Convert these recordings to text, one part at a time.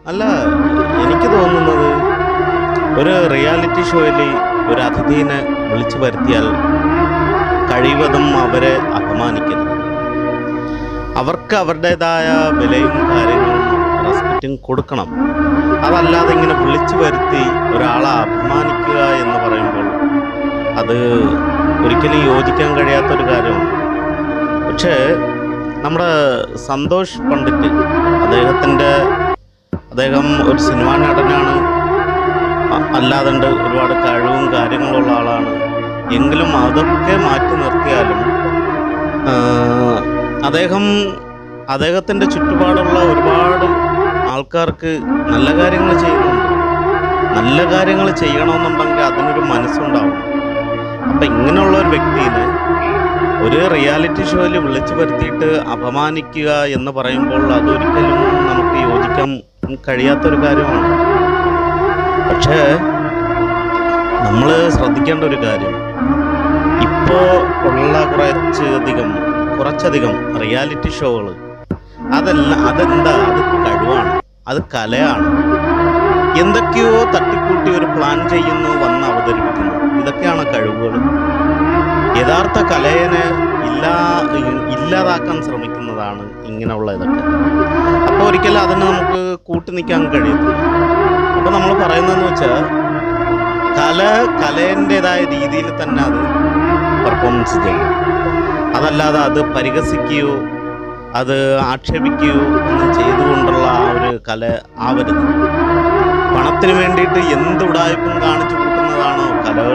അല്ല എനിക്ക് തോന്നുന്നത് ഒരു റിയാലിറ്റി ഷോയിൽ ഒരു അതിഥീനെ വിളിച്ചു വരുത്തിയാൽ കഴിവതും അവരെ അപമാനിക്കരുത് അവർക്ക് അവരുടേതായ വിലയും കാര്യങ്ങളും റെസ്പെക്റ്റും കൊടുക്കണം അതല്ലാതെ ഇങ്ങനെ വിളിച്ചു വരുത്തി ഒരാളെ അപമാനിക്കുക എന്ന് പറയുമ്പോൾ അത് ഒരിക്കലും യോജിക്കാൻ കഴിയാത്തൊരു കാര്യമാണ് പക്ഷേ നമ്മുടെ സന്തോഷ് പണ്ഡിറ്റ് അദ്ദേഹത്തിൻ്റെ അദ്ദേഹം ഒരു സിനിമാ നടനാണ് അ- അല്ലാതുണ്ട് ഒരുപാട് കഴിവും കാര്യങ്ങളുള്ള ആളാണ് എങ്കിലും അതൊക്കെ മാറ്റി നിർത്തിയാലും ആ, അദ്ദേഹം അദ്ദേഹത്തിൻ്റെ ചുറ്റുപാടുള്ള ഒരുപാട് ആൾക്കാർക്ക് നല്ല കാര്യങ്ങൾ ചെയ്യുന്നുണ്ട് നല്ല കാര്യങ്ങൾ ചെയ്യണമെന്നുണ്ടെങ്കിൽ അതിനൊരു മനസ്സുണ്ടാവും അപ്പം ഇങ്ങനെയുള്ള ഒരു വ്യക്തിനെ ഒരു റിയാലിറ്റി ഷോയിൽ വിളിച്ചു വരുത്തിയിട്ട് അപമാനിക്കുക എന്ന് പറയുമ്പോൾ അതൊരിക്കലും നമുക്ക് യോജിക്കാൻ കഴിയാത്തൊരു കാര്യമാണ് പക്ഷേ നമ്മൾ ശ്രദ്ധിക്കേണ്ട ഒരു കാര്യം ഇപ്പോൾ ഉള്ള കുറച്ചധികം കുറച്ചധികം റിയാലിറ്റി ഷോകൾ അതല്ല അതെന്താ അത് കഴിവാണ് അത് കലയാണ് എന്തൊക്കെയോ തട്ടിക്കൂട്ടി ഒരു പ്ലാൻ ചെയ്യുന്നു വന്ന് അവതരിപ്പിക്കുന്നു ഇതൊക്കെയാണ് കഴിവുകൾ യഥാർത്ഥ കലയെ ഇല്ലാ ഇല്ലാതാക്കാൻ ശ്രമിക്കുന്നതാണ് ഇങ്ങനെയുള്ള ഇതൊക്കെ അപ്പോൾ ഒരിക്കലും അതിന് നമുക്ക് കൂട്ടി നിൽക്കാൻ കഴിയത്തില്ല അപ്പോൾ നമ്മൾ പറയുന്നതെന്ന് വെച്ചാൽ കല കലേൻ്റെതായ രീതിയിൽ തന്നെ അത് പെർഫോമൻസ് ചെയ്യും അതല്ലാതെ അത് പരിഹസിക്കുകയോ അത് ആക്ഷേപിക്കുകയോ ഒന്നും ചെയ്തുകൊണ്ടുള്ള ആ ഒരു കല ആവരുത് പണത്തിന് വേണ്ടിയിട്ട് എന്ത് ഉടായ്പും കാണിച്ചു കൂട്ടുന്നതാണോ കലകൾ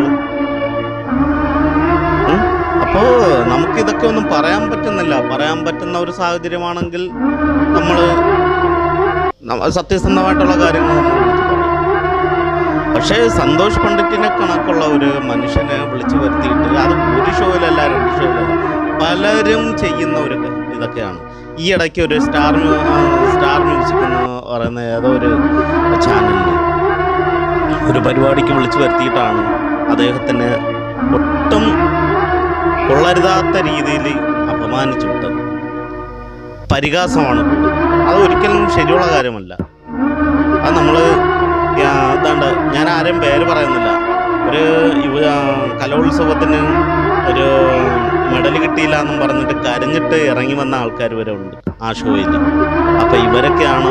ഉം? അപ്പോ നമുക്ക് ഇതൊക്കെ ഒന്നും പറയാൻ പറ്റുന്നില്ല പറയാൻ പറ്റുന്ന ഒരു സാഹചര്യമാണെങ്കിൽ നമ്മൾ സത്യസന്ധമായിട്ടുള്ള കാര്യങ്ങൾ നമ്മൾ വിളിച്ച് പറയും പക്ഷേ സന്തോഷ് പണ്ഡിറ്റിനെ കണക്കുള്ള ഒരു മനുഷ്യനെ വിളിച്ചു വരുത്തിയിട്ട് അത് ഒരു ഷോയിലല്ല രണ്ട് ഷോയിലല്ല പലരും ചെയ്യുന്ന ഒരു ക- ഇതൊക്കെയാണ് ഈ ഇടയ്ക്ക് ഒരു സ്റ്റാർ മ്യൂ- ആ, സ്റ്റാർ മ്യൂസിക് എന്ന് പറയുന്ന ഏതോ ഒരു ചാനലിൽ ഒരു പരിപാടിക്ക് വിളിച്ചു വരുത്തിയിട്ടാണ് അദ്ദേഹത്തിന് ഒട്ടും കൊള്ളരുതാത്ത രീതിയിൽ അപമാനിച്ചു വിട്ടത് പരിഹാസമാണ് കൂടുതൽ അത് ഒരിക്കലും ശരിയുള്ള കാര്യമല്ല അത് നമ്മൾ എന്താണ്ട് ഞാൻ ആരെയും പേര് പറയുന്നില്ല ഒരു യുവ ആ, കലോത്സവത്തിന് ഒരു മെഡൽ കിട്ടിയില്ല എന്നും പറഞ്ഞിട്ട് കരഞ്ഞിട്ട് ഇറങ്ങി വന്ന ആൾക്കാർ വരെ ഉണ്ട് ആ ഷോയിൽ അപ്പം ഇവരൊക്കെയാണ്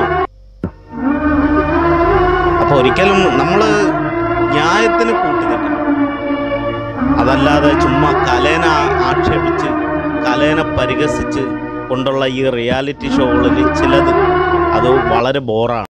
അപ്പോൾ ഒരിക്കലും നമ്മൾ ന്യായത്തിന് കൂട്ടി നിൽക്കണം അതല്ലാതെ ചുമ്മാ കലേനെ ആ- ആക്ഷേപിച്ച് കലേനെ പരിഹസിച്ച് കൊണ്ടുള്ള ഈ റിയാലിറ്റി ഷോകളിൽ ചിലത് അത് വളരെ ബോറാണ്